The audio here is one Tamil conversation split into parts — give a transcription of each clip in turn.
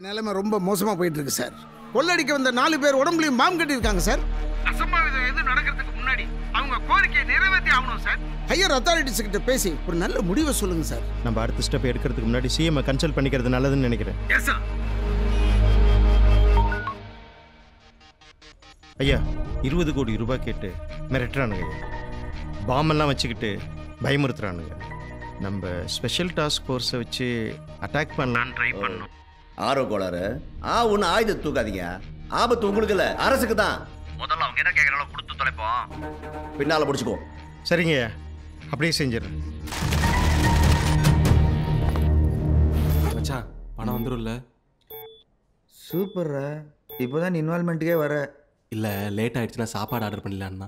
நிலைமை ரொம்ப மோசமா போயிட்டு இருக்கு சார் கொள்ளடிக்க வந்த நாலு பேர் உடம்புலையும் பாம்பு கட்டியிருக்காங்க சார் அசம்பாவிதம் எது நடக்கிறதுக்கு முன்னாடி அவங்க கோரிக்கையை நிறைவேற்றி ஆகணும் சார் ஹையர் அத்தாரிட்டிஸ் கிட்ட பேசி ஒரு நல்ல முடிவை சொல்லுங்க சார் நம்ம அடுத்த ஸ்டெப் எடுக்கிறதுக்கு முன்னாடி சிஎம் கன்சல்ட் பண்ணிக்கிறது நல்லதுன்னு நினைக்கிறேன் எஸ் சார் ஐயா இருபது கோடி ரூபாய் கேட்டு மிரட்டுறானுங்க ஐயா பாம்பெல்லாம் வச்சுக்கிட்டு பயமுறுத்துறானுங்க நம்ம ஸ்பெஷல் டாஸ்க் ஃபோர்ஸை வச்சு அட்டாக் பண்ணலான்னு ட்ரை பண்ணோம் ஆரோ கோளாறு ஆ ஒன்று ஆயுதம் தூக்காதீங்க ஆபத்து உங்களுக்கு இல்லை அரசுக்கு தான் முதல்ல அவங்க என்ன கேட்கறாங்களோ கொடுத்து தொலைப்போம் பின்னால முடிச்சுக்கோ சரிங்க ஐயா அப்படியே செஞ்சிடறேன் மச்சான் பணம் வந்துரும்ல சூப்பர்ரா இப்போதான் இன்வால்மெண்ட்டுக்கே வர இல்ல லேட் ஆயிடுச்சுன்னா சாப்பாடு ஆர்டர் பண்ணலான்னா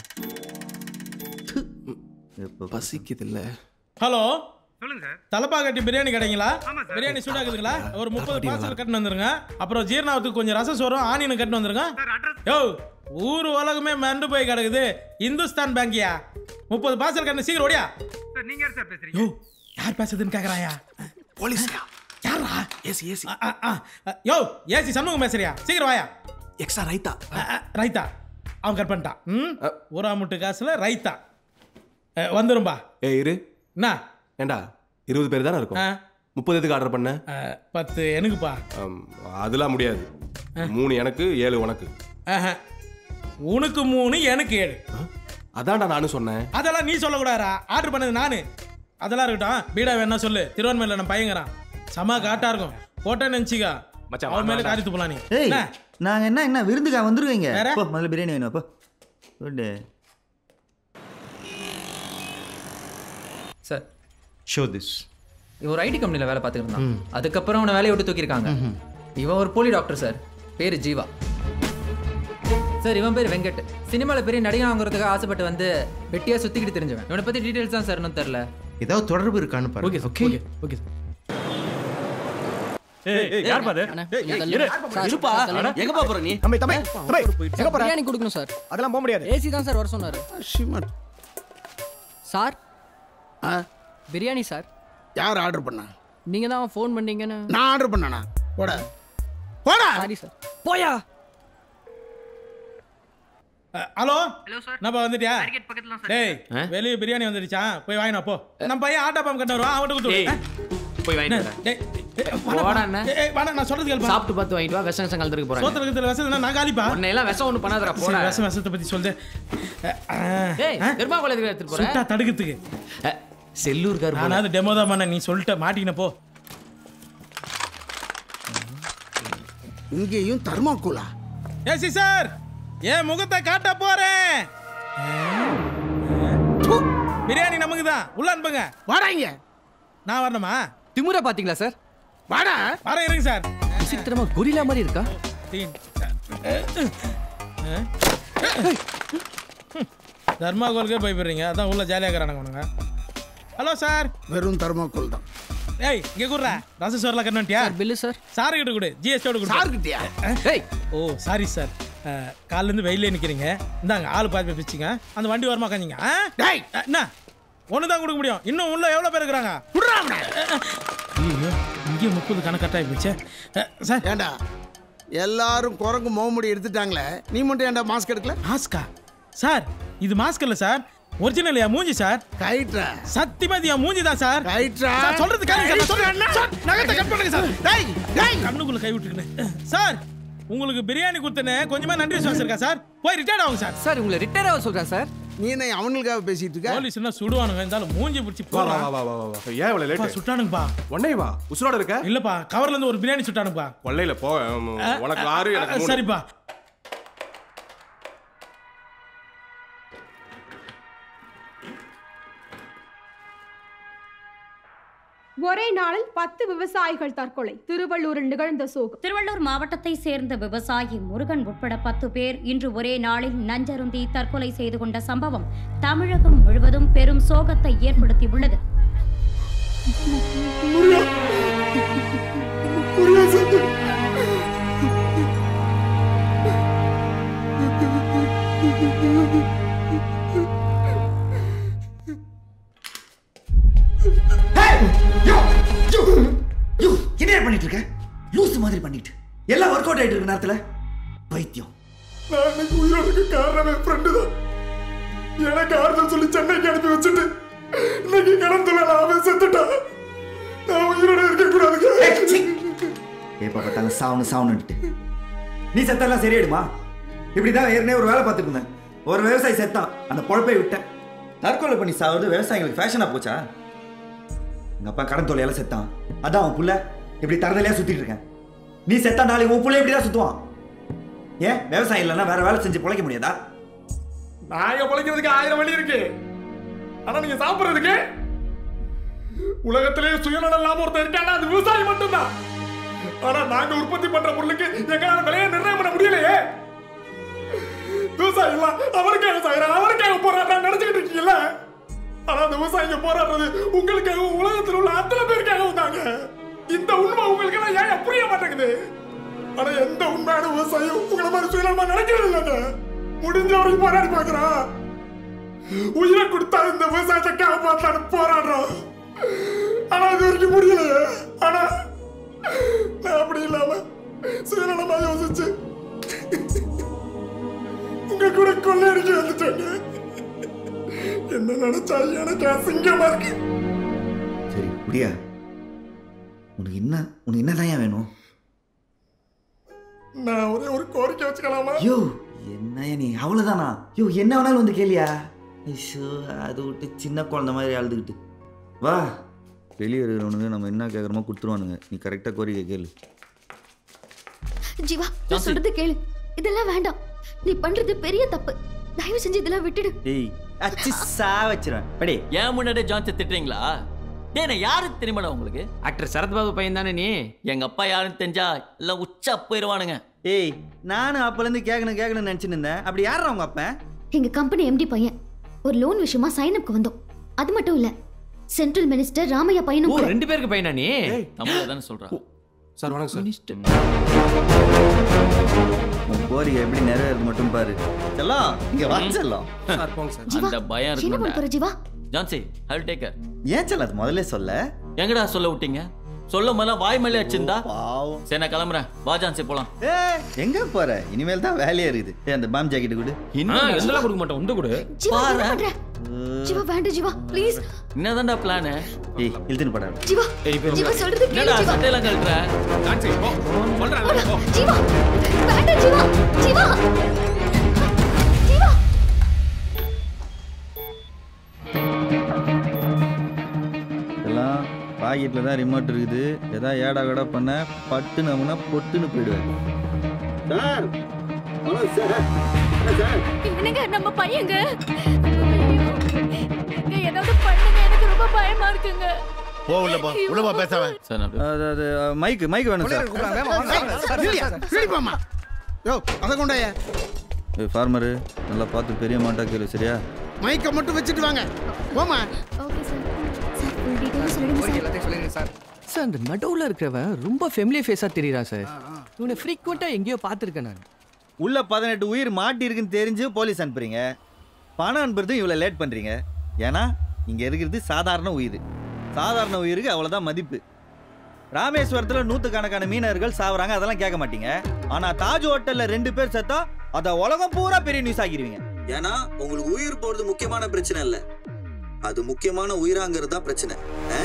எப்போ பசிக்குது இல்ல ஹலோ சொல்லுங்க தலப்பாக்கட்டி பிரியாணி கிடைங்களா பிரியாணி சூடாக்குதுங்களா ஒரு முப்பது பார்சல் கட்டின்னு வந்துருங்க அப்புறம் ஜீரணாவத்துக்கு கொஞ்சம் ரசம் சோறும் ஆனியன் கட்டின்னு வந்துருங்க யோ ஊர் உலகமே மறந்து போய் கிடக்குது இந்துஸ்தான் பேங்கியா முப்பது பார்சல் கட்டின சீக்கிரம் ஓடியா யோ யார் பேசுறதுன்னு கேக்குறாயா போலீஸ்யா யாரா ஏசி ஏசி ஆ, ஆ, ஆ. யோ ஏசி சண்முகம் பேசுறியா சீக்கிரம் வாயா எக்ஸ்ட்ரா ரைத்தா ஆ, ஆ, ரைத்தா அவன் கட் பண்ணிட்டான் ம் ஊரா முட்டு காசுல ரைத்தா அ, வந்துரும்பா ஏ இரு என்ன ஏண்டா இருபது பேர் தானே இருக்கும் ஆ, முப்பது எதுக்கு ஆர்டர் பண்ண ஆ, பத்து எனக்குப்பா ஆம், அதெல்லாம் முடியாது மூணு எனக்கு ஏழு உனக்கு ஆஹா. உனக்கு மூணு எனக்கு ஏழு அதான்டா நானும் சொன்னேன் அதெல்லாம் நீ சொல்லக்கூடாதா ஆர்டர் பண்ணது நானு அதெல்லாம் இருக்கட்டும் பீடா வேணா சொல்லு திருவண்ணாமலையில் நம்ம பையங்கிறான் செம காட்டா இருக்கும் போட்டேன்னு நினச்சிக்கா மச்சான், அவன் மேல வேணாம்டா. காரி துப்பலாம் நீ ஏய் என்ன? நாங்கள் என்ன என்ன விருந்துக்கா வந்துருவீங்க வேற? போ முதல்ல பிரியாணி வேணும் அப்போ குட் சார் ஷோ திஸ் இவன் ஒரு ஐடி கம்பெனியில் வேலை பார்த்துட்டு இருந்தான் அதுக்கப்புறம் அவனை வேலையை விட்டு தூக்கியிருக்காங்க இவன் ஒரு போலி டாக்டர் சார் பேர் ஜீவா சார் இவன் பேர் வெங்கட் சினிமாவில் பெரிய நடிகன் வாங்குறதுக்காக ஆசைப்பட்டு வந்து வெட்டியாக சுற்றிக்கிட்டு தெரிஞ்சவன் இவனை பற்றி டீட்டெயில்ஸ் தான் சார் இன்னும் தெரில ஏதாவது தொடர்பு இருக்கான்னு பாருங்க ஓகே ஓகே ஓகே சார் இருப்பா எங்கப்பா போற நீ தம்பி தம்பி தம்பி எங்க போற பிரியாணி கொடுக்கணும் சார் அதெல்லாம் போக முடியாது ஏசி தான் சார் வர சொன்னாரு ஷிமன் சார் ஆ பிரியாணி சார் யார் ஆர்டர் பண்ணா நீங்க தான் ஃபோன் பண்ணீங்கன்னு நான் ஆர்டர் பண்ணனா போட போடா சாரி சார் போயா ஹலோ ஹலோ சார் நம்ம வந்துட்டியா மார்க்கெட் பக்கத்தில் சார் டேய் வெளியே பிரியாணி வந்துடுச்சா போய் வாங்கினா போ நம்ம பையன் ஆட்டா பம் கட்ட வருவான் அவன்கிட்ட கொடுத்து போய் டேய், டேய், டேய், வாடா, போடா அண்ணே. டேய், ஏய், வாடா, நான் சொல்றது கேள்வி சாப்பிட்டு பார்த்து வாங்கிட்டு வா விஷம் விஷம் கலந்துருக்கு போறேன் சோத்துல இருக்கிற விஷம் நான் காலிப்பா உன்னை எல்லாம் விஷம் ஒன்றும் பண்ணாதடா போடா சரி, விஷம் விஷத்தை பத்தி சொல்லு ஏய் திரும்ப கொலை எடுத்துட்டு போறேன் சுட்டா தடுக்கிறதுக்கு செல்லூர்கார் நானாவது டெமோ தான் பண்ண நீ சொல்லிட்ட மாட்டிக்கின போ இங்கேயும் தர்மாக்கோலா ஏசி சார் என் முகத்தை காட்ட போறேன் ப்பு, பிரியாணி நமக்கு தான் உள்ள அனுப்புங்க வாடா இங்க நான் வரணுமா திமுறை பாத்தீங்களா சார் வாடா வர இருங்க சார் விசித்திரமா கொரிலா மாதிரி இருக்கா டீன். தர்மாகோலுக்கே பயப்படுறீங்க அதான் உள்ள ஜாலியாக இருக்கிறானுங்க ஹலோ சார் வெறும் தர்மாக்கோல் தான் ஏய் இங்கே கூடுறா ரசம் சோர்லாம் கண்ணுட்டியா பில்லு சார் சார் கிட்ட கொடு ஜிஎஸ்டியோட கொடு சார்கிட்டயா ஏய் ஓ சாரி சார் காலிலேருந்து வெயிலே நிற்கிறீங்க இந்தாங்க ஆள் பாதி பேர் பிச்சுங்க அந்த வண்டி வரமா காஞ்சிங்க ஆ டேய் அஹ், என்ன ஒன்று தான் கொடுக்க முடியும் இன்னும் உள்ள எவ்வளோ பேர் இருக்கிறாங்க விட்றா அவனை. ஐயோ இங்கே முப்பது கணக்கட்டாகி போச்சு அஹ், சார் ஏண்டா எல்லாரும் குரங்கு முகமுடி எடுத்துட்டாங்களே நீ மட்டும் ஏன்டா மாஸ்க் எடுக்கல மாஸ்கா சார் இது மாஸ்க் இல்லை சார் ஒரிஜினல் என் மூஞ்சி சார் கைட்ரா சத்தியமா இது என் மூஞ்சி தான் சார் கைட்ரா சார், சொல்றது கேளுங்க சார், நான் சொல்றேன். சார், நகத்தை cut பண்ணுங்க சார். டேய் டேய் கண்ணுக்குள்ள கை விட்டுருக்கேன் சார் உங்களுக்கு பிரியாணி கொடுத்தனே கொஞ்சமா நன்றி விசுவாசம் இருக்கா சார் போய் ரிட்டையர்ட் ஆகும் சார் சார் உங்களை ரிட்டையர் ஆக சொல்றேன் சார் நீ என்ன அவனுக்காக பேசிட்டு இருக்க போலீஸ் என்ன சுடுவானுங்க இருந்தாலும் மூஞ்சி பிடிச்சி வா வா போடலாம் வா வா வா வா ஏன் இவ்வளவு லேட் சுட்டானுங்கப்பா உடனே வா உசுரோட இருக்க இல்லப்பா கவர்ல இருந்து ஒரு பிரியாணி சுட்டானுங்கப்பா கொள்ளையில போ உம், உனக்கு ஆறு எனக்கு மூணு. சரிப்பா ஒரே நாளில் பத்து விவசாயிகள் தற்கொலை திருவள்ளூரில் நிகழ்ந்த சோகம் திருவள்ளூர் மாவட்டத்தை சேர்ந்த விவசாயி முருகன் உட்பட பத்து பேர் இன்று ஒரே நாளில் நஞ்சருந்தி தற்கொலை செய்து கொண்ட சம்பவம் தமிழகம் முழுவதும் பெரும் சோகத்தை ஏற்படுத்தியுள்ளது யூ என்ன பண்ணிட்டு இருக்க லூசு மாதிரி பண்ணிட்டு எல்லாம் ஒர்க் அவுட் ஆயிட்டு இருக்கு நேரத்துல பைத்தியம் நான் இன்னைக்கு உயிரோடுக்கு காரணமே ஃப்ரெண்டு தான் எனக்கு ஆறுதல் சொல்லி சென்னைக்கு அனுப்பி வச்சுட்டு இன்னைக்கு கடன் தொழில் அவன் செத்துட்டான் நான் உயிரோட இருக்க கூடாதுங்க எப்ப பார்த்தாங்க சாவனு சாவனுட்டு நீ செத்தெல்லாம் சரியாயிடுமா இப்படிதான் ஏற்கனவே ஒரு வேலை பார்த்துட்டு இருந்தேன் ஒரு விவசாயி செத்தான் அந்த பொழப்பை விட்டேன் தற்கொலை பண்ணி சாவது விவசாயிகளுக்கு ஃபேஷனா போச்சா எங்க அப்பா கடன் தொலையால செத்தான் அதான் அவன் புள்ள இப்படி தரதலையா சுத்திட்டு இருக்கேன் நீ செத்தா நாளைக்கு உன் புள்ள இப்படி தான் சுத்துவான் ஏன் விவசாயம் இல்லைன்னா வேற வேலை செஞ்சு பிழைக்க முடியாதா நாங்க பிழைக்கிறதுக்கு ஆயிரம் வழி இருக்கு ஆனா நீங்க சாப்பிடுறதுக்கு உலகத்திலேயே சுயநலம் இல்லாம ஒருத்தர் இருக்கானா அது விவசாயி மட்டும்தான் ஆனா நாங்க உற்பத்தி பண்ற பொருளுக்கு எங்களால விலையை நிர்ணயம் பண்ண முடியலையே விவசாயி எல்லாம் அவருக்காக செய்யறாங்க அவருக்காக போராட்டம் நினைச்சுக்கிட்டு இருக்கீங்கல்ல ஆனா அந்த விவசாயிங்க போராடுறது உங்களுக்காக உலகத்தில் உள்ள அத்தனை பேருக்காக வந்தாங்க இந்த உண்மை உங்களுக்கு எல்லாம் ஏன் புரிய மாட்டேங்குது ஆனா எந்த உண்மையான விவசாயம் உங்களை மாதிரி சுயநலமா நினைக்கிறது இல்லைங்க முடிஞ்ச வரைக்கும் போராடி பார்க்கறான் உயிரை கொடுத்தா இந்த விவசாயத்தை காப்பாற்றான்னு போராடுறோம் ஆனா இது வரைக்கும் முடியலையே ஆனா நான் அப்படி இல்லாம சுயநலமா யோசிச்சு உங்க கூட கொள்ளையடிக்க வந்துட்டேங்க என்ன நினைச்சா எனக்கு அசிங்கமா இருக்கு சரி முடியா உனக்கு என்ன உனக்கு என்னதான் வேணும் நான் ஒரே ஒரு கோரிக்கை வச்சுக்கலாமா ஐயோ என்ன நீ அவ்வளவுதானா ஐயோ என்ன வேணாலும் வந்து கேளியா ஐயோ அது விட்டு சின்ன குழந்தை மாதிரி அழுதுகிட்டு வா வெளியே இருக்கிறவனுங்க நம்ம என்ன கேட்குறோமோ கொடுத்துருவானுங்க நீ கரெக்டாக கோரிக்கை கேளு ஜீவா நான் சொல்றது கேளு இதெல்லாம் வேண்டாம் நீ பண்றது பெரிய தப்பு தயவு செஞ்சு இதெல்லாம் விட்டுடு ஏய் அச்சு சா வச்சிருவேன் படி ஏன் முன்னாடி ஜான்ஸை திட்டுறீங்களா டேய் நான் யாரு தெரியுமாடா உங்களுக்கு ஆக்டர் சரத்பாபு பையன் தானே நீ எங்க அப்பா யாருன்னு தெரிஞ்சா எல்லாம் உச்சா போயிருவானுங்க ஏய் நானும் அப்பலேருந்து கேட்கணும் கேட்கணும்னு நினச்சின்னு இருந்தேன் அப்படி யாரா உங்க அப்பன் எங்க கம்பெனி எம்டி பையன் ஒரு லோன் விஷயமா சைன் அப்க்கு வந்தோம் அது மட்டும் இல்ல சென்ட்ரல் மினிஸ்டர் ராமையா பையனும் ஓ கூட. ரெண்டு பேருக்கு பையனா நீ தமிழ்ல தானே சொல்றான் சார் வணக்கம் சார் உன் கோரிக்கை எப்படி நிறைவேறது மட்டும் பாரு செல்லம் இங்க வா செல்லம் சார் போங்க சார் ஜீவா அந்த பயம் என்ன பண்ண போற இருக்கணும்டா Jeeva Jhansi I will take ஏன் செல்லம் அது முதல்ல சொல்ல எங்கடா சொல்ல விட்டீங்க சொல்ல முதல்ல வாய் மேலே வச்சிருந்தா பாவம் சரி நான் கிளம்புறேன் வா ஜான்சி போலாம் ஏய் எங்க போற இனிமேல் தான் வேலையா இருக்குது ஏய் அந்த பாம் ஜாக்கெட் கொடு ஆ, எந்தெல்லாம் கொடுக்க மாட்டோம் உண்டு கொடு ஜீவா என்ன பண்ற ஜீவா வேண்டாம் ஜீவா ப்ளீஸ் என்னதான்டா பிளானு ஏய் இழுத்துன்னு போடா ஜீவா ஏய், இப்ப ஜீவா சொல்றது கேளு என்னடா ஜீவா சட்டையெல்லாம் கழட்டுற ஜான்சி போ சொல்றேன் போ ஜீவா வேண்டாம் ஜீவா ஜீவா ஜீவா எல்லாம் பாக்கெட்டில் தான் ரிமோட் இருக்குது ஏதாவது ஏடா கடா பண்ண பட்டு நம்மனா பொட்டுன்னு போயிடுவேன் சார் ஹலோ சார் சார் என்னங்க நம்ம பையங்க ஏதாவது பண்ணுங்க எனக்கு ரொம்ப பயமா இருக்குங்க போ உள்ள போ உள்ள போ பேசாம சார் நான் அப்படியே- அது அது மைக்கு மைக் வேணும் சார் யோ அதை கொண்டாயா ஏய் ஃபார்மரு நல்லா பார்த்து பெரிய மாட்டா கேளு சரியா மைக்கை மட்டும் வச்சுட்டு வாங்க போமா okay sir sir full details சொல்லுங்க சார் சார் அந்த நடுவுல இருக்கிறவன் ரொம்ப ஃபெமிலியர் ஃபேஸா தெரியறான் சார் இவனை ஃப்ரீக்வெண்டா எங்கேயோ பார்த்துருக்கேன் நான் உள்ள பதினெட்டு உயிர் மாட்டி இருக்குன்னு தெரிஞ்சு போலீஸ் அனுப்புறீங்க பணம் அனுப்புறதும் இவ்வளோ லேட் பண்ணுறீங்க ஏன்னா இங்கே இருக்கிறது சாதாரண உயிர் சாதாரண உயிருக்கு அவ்வளோதான் மதிப்பு ராமேஸ்வரத்தில் நூற்றுக்கணக்கான மீனவர்கள் சாவுறாங்க அதெல்லாம் கேட்க மாட்டீங்க ஆனால் தாஜ் ஹோட்டலில் ரெண்டு பேர் செத்தா அதை உலகம் பூரா பெரிய நியூஸ் ஆக்கிடுவீங்க ஏன்னா உங்களுக்கு உயிர் போகிறது முக்கியமான பிரச்சனை இல்லை அது முக்கியமான உயிராங்கிறது தான் பிரச்சனை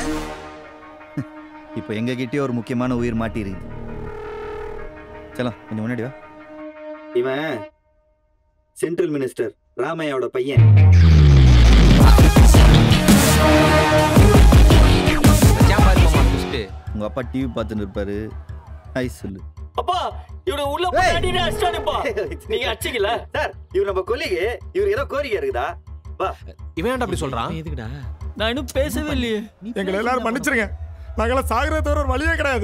இப்போ எங்ககிட்டயே ஒரு முக்கியமான உயிர் மாட்டி இருக்குது சலோ கொஞ்சம் முன்னாடி வா இவன் சென்ட்ரல் மினிஸ்டர் ராமையாவோட பையன் உங்க அப்பா டிவி பார்த்துட்டு இருப்பாரு ஹை சொல்லு அப்பா இவனை உள்ள போய் அடிடாப்பா நீங்க அடிச்சீங்கல சார் இவர் நம்ம கொல்லிக்கு இவர் ஏதோ கோரிக்கை இருக்குதா வா இவன் ஏன்டா அப்படி சொல்றான் எதுக்குடா நான் இன்னும் பேசவே இல்லையே எங்களை எல்லாரும் மன்னிச்சிருங்க நாங்களாம் சாகிறத தவிர ஒரு வழியே கிடையாது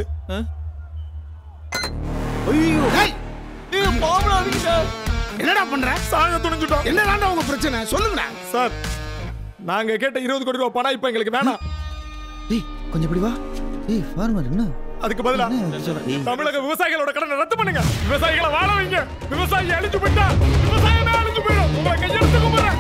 ஐயோ ஏய் பாவலாதீங்க என்னடா பண்ற சாக துணிஞ்சுட்டோம் என்னடா உங்க பிரச்சனை சொல்லுங்கடா சார் நாங்க கேட்ட இருபது கோடி ரூபாய் பணம் இப்ப எங்களுக்கு வேணாம் டேய் கொஞ்சம் இப்படி வா டேய் ஃபார்மர் என்ன அதுக்கு பதிலா தமிழக விவசாயிகளோட கடனை ரத்து பண்ணுங்க விவசாயிகளை வாழ வைங்க விவசாயி அழிஞ்சு போயிட்டா விவசாயமே அழிஞ்சு போயிடும் உங்களை கையெழுத்து கும்பிடுறேன்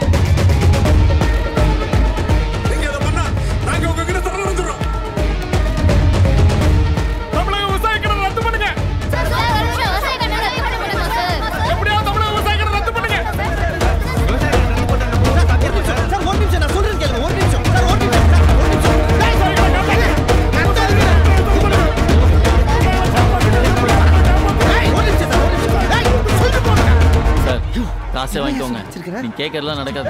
நீங்க அதை பண்ணா நாங்க உங்ககிட்ட சரணடைஞ்சிடுறோம் தமிழக விவசாய கடனை ரத்து பண்ணுங்க பாத்துக்கோங்க நீ கேட்கறதுலாம் நடக்காது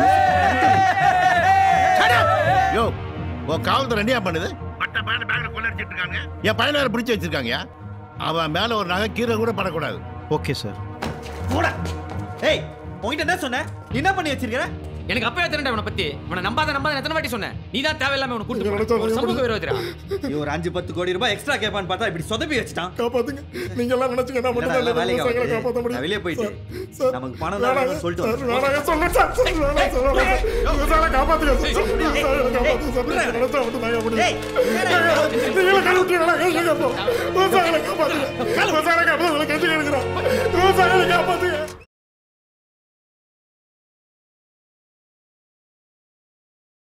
யோ உன் காவல்துறை என்னையா பண்ணுது மற்ற பையனை பேங்க்ல கொள்ளடிச்சிட்டு இருக்காங்க என் பையனை வேற பிடிச்சு வச்சிருக்காங்க அவன் மேல ஒரு நகை கீரை கூட படக்கூடாது ஓகே சார் போடா ஏய் உன்கிட்ட என்ன சொன்ன நீ என்ன பண்ணி வச்சிருக்கிற எனக்கு அப்பவே தெரியும் இவனை பத்தி இவனை நம்பாத நம்பாத எத்தனை வாட்டி சொன்னேன் நீ தான் தேவையில்லாம இவனை கூட்டு போன. ஒரு சமூக விரோதிரா நீ ஒரு அஞ்சு பத்து கோடி ரூபாய் எக்ஸ்ட்ரா கேட்பான்னு பார்த்தா இப்படி சொதப்பி வச்சுட்டான் காப்பாத்துங்க நீங்க எல்லாம் நினைச்சுங்க நான் மட்டும் இல்லடா, தான் வேலைக்கு விவசாயிகளை ஆகாது. காப்பாத்த முடியும் நான் வெளியே போயிட்டு சார், நமக்கு பணம் வேணாங்க, தான் சொல்லிட்டு சார், வரேன். வேணாங்க, சொல்லுங்க சார், சார், வேணாம் சார், வேணாம் சார். விவசாயிகளை காப்பாத்துங்க சார், சார், விவசாயிகளை காப்பாத்துங்க சார். நீங்க நினைச்சா மட்டும் தாங்க முடியும். நீங்களே கை விட்டுறீங்களா? கை விட்டுருங்க அப்போ. விவசாயிகளை காப்பாத்துங்க. விவசாயிகளை காப்பாத்துங்க, கை விட்டுருங்க. விவசாயிகளை காப்பாத்துங்க